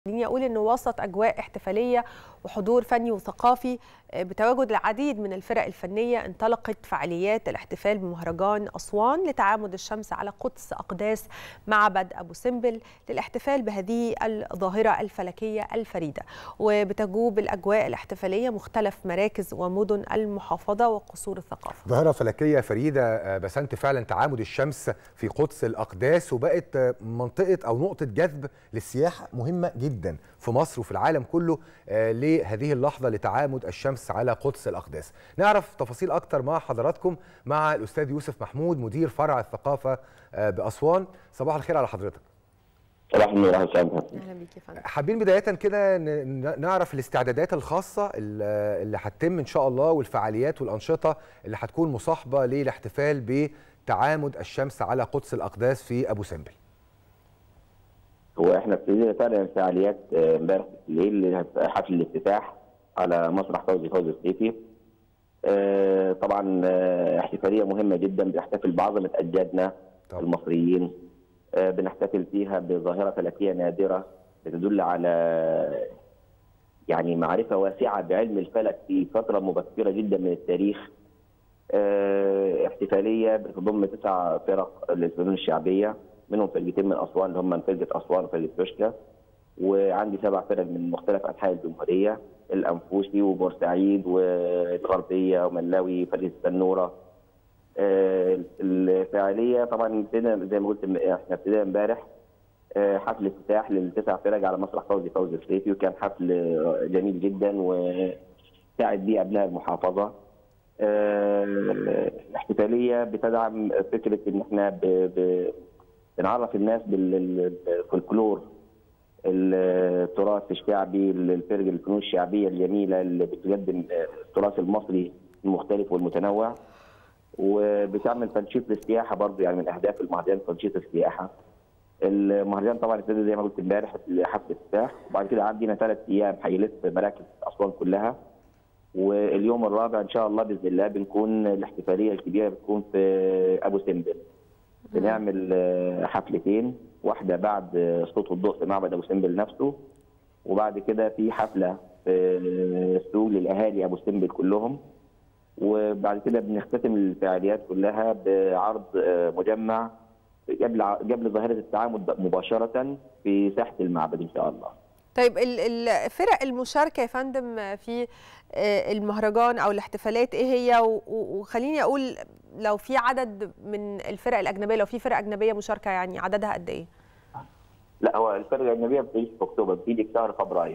خليني اقول انه وسط اجواء احتفاليه وحضور فني وثقافي بتواجد العديد من الفرق الفنيه انطلقت فعاليات الاحتفال بمهرجان اسوان لتعامد الشمس على قدس اقداس معبد ابو سمبل للاحتفال بهذه الظاهره الفلكيه الفريده وبتجوب الاجواء الاحتفاليه مختلف مراكز ومدن المحافظه وقصور الثقافه. ظاهره فلكيه فريده بسنت فعلا تعامد الشمس في قدس الاقداس وبقت منطقه او نقطه جذب للسياحه مهمه جدا في مصر وفي العالم كله لهذه اللحظه لتعامد الشمس على قدس الاقداس. نعرف تفاصيل اكتر مع حضراتكم مع الاستاذ يوسف محمود مدير فرع الثقافه باسوان. صباح الخير على حضرتك. صباح النور اهلا وسهلا اهلا بيك يا فندم. حابين بدايه كده نعرف الاستعدادات الخاصه اللي هتتم ان شاء الله والفعاليات والانشطه اللي هتكون مصاحبه للاحتفال بتعامد الشمس على قدس الاقداس في ابو سمبل. هو احنا ابتدينا فعلا فعاليات امبارح بالليل حفل الافتتاح على مسرح فوزي فوزي الصيفي. اه طبعا احتفاليه مهمه جدا بنحتفل بعظمه اجدادنا طبعا. المصريين اه بنحتفل فيها بظاهره فلكيه نادره بتدل على يعني معرفه واسعه بعلم الفلك في فتره مبكره جدا من التاريخ. اه احتفاليه بتضم تسع فرق للفنون الشعبيه منهم فرقتين من اسوان اللي هم فرقه اسوان وفرقه توشكا وعندي سبع فرق من مختلف انحاء الجمهوريه الانفوسي وبورسعيد والغربيه وملاوي فرقه التنوره الفعاليه طبعا ابتدينا زي ما قلت احنا ابتدينا امبارح حفل افتتاح للتسع فرق على مسرح فوزي فوزي الصيفي وكان حفل جميل جدا وساعد بيه ابناء المحافظه الاحتفاليه بتدعم فكره ان احنا ب... ب... بنعرف الناس بالفولكلور التراث الشعبي الفرق الفنون الشعبيه الجميله اللي بتقدم التراث المصري المختلف والمتنوع وبتعمل تنشيط للسياحه برضه يعني من اهداف المهرجان تنشيط السياحه. المهرجان طبعا ابتدى زي ما قلت امبارح حفل افتتاح وبعد كده عندنا ثلاث ايام هيلف مراكز اسوان كلها واليوم الرابع ان شاء الله باذن الله بنكون الاحتفاليه الكبيره بتكون في ابو سمبل. بنعمل حفلتين واحده بعد صوت والضوء في معبد ابو سمبل نفسه وبعد كده في حفله في السوق للاهالي ابو سمبل كلهم وبعد كده بنختتم الفعاليات كلها بعرض مجمع قبل قبل ظاهره التعامد مباشره في ساحه المعبد ان شاء الله. طيب الفرق المشاركه يا فندم في المهرجان او الاحتفالات ايه هي وخليني اقول لو في عدد من الفرق الاجنبيه لو في فرق اجنبيه مشاركه يعني عددها قد ايه؟ لا هو الفرق الاجنبيه بتيجي في اكتوبر بتيجي في شهر فبراير.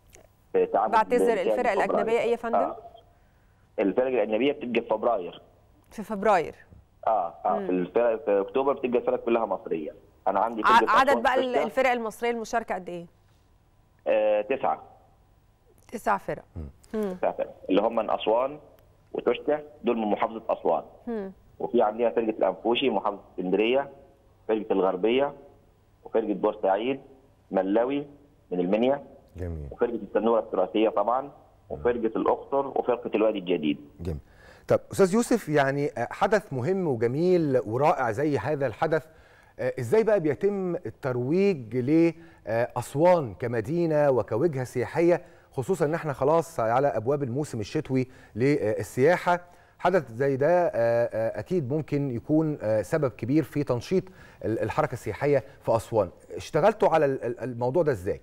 بعتذر الفرق الاجنبيه ايه يا فندم؟ آه. الفرق الاجنبيه بتبقى في فبراير. في فبراير. اه اه في الفرق في اكتوبر بتبقى الفرق كلها مصريه. انا عندي فرقه عدد بقى الفرق المصريه المشاركه قد ايه؟ آه تسعه. تسع فرق. تسع فرق اللي هم من اسوان وتوشكا دول من محافظه اسوان. مم. وفي عندنا فرقه الانفوشي محافظه اسكندريه فرقه الغربيه وفرقه بورسعيد ملاوي من المنيا جميل وفرقه التنوره التراثيه طبعا وفرقه الاقصر وفرقه الوادي الجديد. جميل. طب استاذ يوسف يعني حدث مهم وجميل ورائع زي هذا الحدث ازاي بقى بيتم الترويج لاسوان كمدينه وكوجهه سياحيه خصوصا ان احنا خلاص على ابواب الموسم الشتوي للسياحه حدث زي ده اكيد ممكن يكون سبب كبير في تنشيط الحركه السياحيه في اسوان اشتغلتوا على الموضوع ده ازاي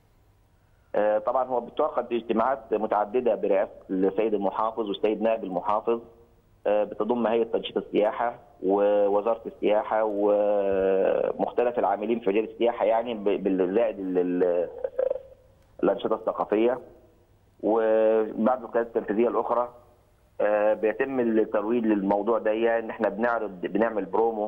طبعا هو بتعقد اجتماعات متعدده برئاسه السيد المحافظ والسيد نائب المحافظ بتضم هيئه تنشيط السياحه ووزاره السياحه ومختلف العاملين في مجال السياحه يعني بالزائد الانشطه الثقافيه وبعض القيادات التنفيذيه الاخرى بيتم الترويج للموضوع ده ان احنا بنعرض بنعمل برومو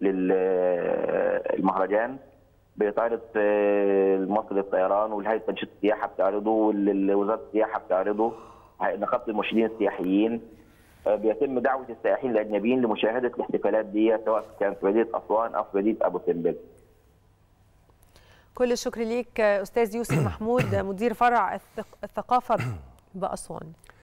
للمهرجان بيتعرض في مصر للطيران والهيئه تنشيط السياحه بتعرضه ووزاره السياحه بتعرضه نقابه المرشدين السياحيين بيتم دعوه السائحين الاجنبيين لمشاهده الاحتفالات دي سواء كانت في مدينه اسوان او في مدينه ابو سمبل. كل الشكر ليك استاذ يوسف محمود مدير فرع الثقافه باسوان.